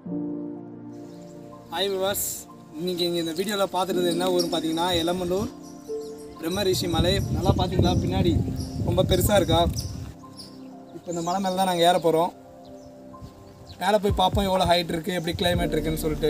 Hi விவாஸ் இன்னைக்கு இங்கே இந்த வீடியோவில் பார்த்துட்டு என்ன ஊர்னு பார்த்தீங்கன்னா எலமனூர் பிரம்மரிஷி மலை நல்லா பார்த்தீங்களா பின்னாடி ரொம்ப பெருசாக இருக்கா இப்போ இந்த மலை மேலே தான் நாங்கள் ஏற போகிறோம் மேலே போய் பார்ப்போம் எவ்வளோ ஹைட் இருக்குது எப்படி கிளைமேட் இருக்குன்னு சொல்லிட்டு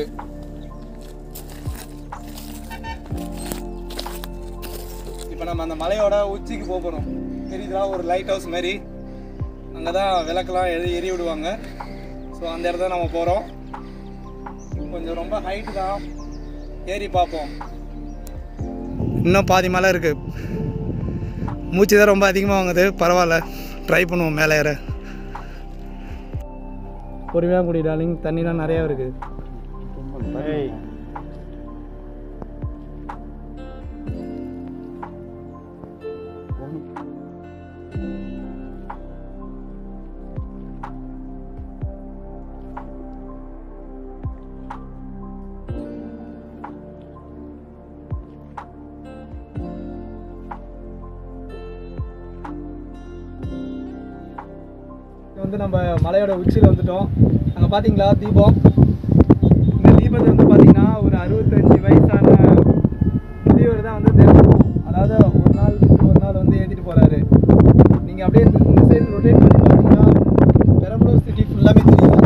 இப்போ நம்ம அந்த மலையோட உச்சிக்கு போக போகிறோம் தெரியுதா ஒரு லைட் ஹவுஸ் மாதிரி அங்கே தான் விளக்கெல்லாம் எரி எரி விடுவாங்க ஸோ அந்த இடத்துல நம்ம போகிறோம் கொஞ்சம் ரொம்ப ஹைட்டு தான் ஏறி பார்ப்போம் இன்னும் பாதி மலை இருக்கு மூச்சு தான் ரொம்ப அதிகமாக வாங்குது பரவாயில்ல ட்ரை பண்ணுவோம் மேலே ஏற பொறுமையாக குடி டார்லிங் தண்ணிலாம் நிறையா இருக்குது இப்போ வந்து நம்ம மலையோட உச்சியில் வந்துட்டோம் அங்கே பார்த்தீங்களா தீபம் இந்த தீபத்தை வந்து பார்த்தீங்கன்னா ஒரு அறுபத்தஞ்சு வயசான முதியவர் தான் வந்து தினமும் அதாவது ஒரு நாள் விட்டு ஒரு நாள் வந்து ஏற்றிட்டு போகிறாரு நீங்கள் அப்படியே இந்த இந்த சைடு ரொட்டேட் பண்ணி பார்த்தீங்கன்னா பெரம்பலூர் சிட்டி ஃபுல்லாமே தெரியும்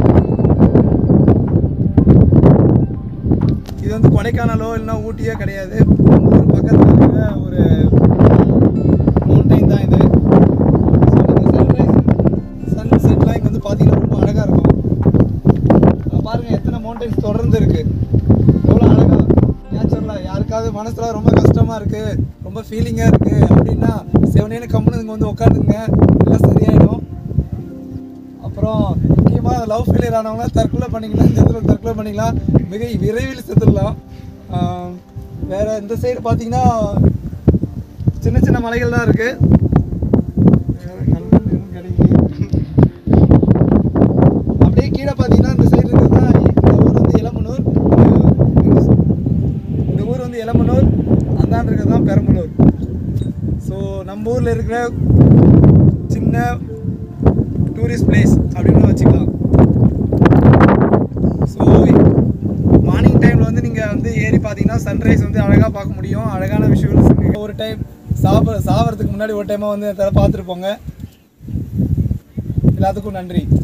இது வந்து கொடைக்கானலோ இல்லைன்னா ஊட்டியோ கிடையாது நம்ம ஊர் பக்கத்தில் இருக்கிற ஒரு மவுண்டைன் தான் இது சன்ரைஸ் சன்செட்லாம் இங்கே வந்து பார்த்தீங்கன்னா ரொம்ப அழகாக இருக்கும் அங்க பாருங்க எத்தனை மவுண்டைன்ஸ் தொடர்ந்து இருக்கு எவ்வளோ அழகா நேச்சுரலாக யாருக்காவது மனசுல ரொம்ப கஷ்டமா இருக்கு ரொம்ப ஃபீலிங்காக இருக்கு அப்படின்னா செவனேன்னு கம்முன்னு இங்கே வந்து உட்காந்துங்க எல்லாம் சரியாயிடும் அப்புறம் முக்கியமாக லவ் ஃபெயிலியர் ஆனவங்க தற்கொலை பண்ணிக்கலாம் இந்த இடத்துல தற்கொலை பண்ணிக்கலாம் மிக விரைவில் செத்துடலாம் ஆஹ் வேற இந்த சைடு பார்த்தீங்கன்னா சின்ன சின்ன மலைகள் தான் இருக்கு வேற கண்கள் எதுவும் கிடைக்கல. அப்படியே கீழே பார்த்தீங்கன்னா இந்த சைடு இருக்கிறது தான் இந்த ஊர் வந்து இளமனூர் இந்த ஊர் வந்து இளமனூர் அந்தாண்டு இருக்கிறது தான் பெரம்பலூர் ஸோ நம்ம ஊரில் இருக்கிற சின்ன டூரிஸ்ட் பிளேஸ் அப்படின்னு வச்சுக்கலாம் ஸோ மார்னிங் டைமில் வந்து நீங்கள் வந்து ஏறி பார்த்தீங்கன்னா சன்ரைஸ் வந்து அழகாக பார்க்க முடியும் அழகான விஷுவல்ஸ் ஒரு டைம் சாப்பிட சாவறதுக்கு முன்னாடி ஒரு டைமாக வந்து இந்த தடவை பார்த்துட்டு போங்க எல்லாத்துக்கும் நன்றி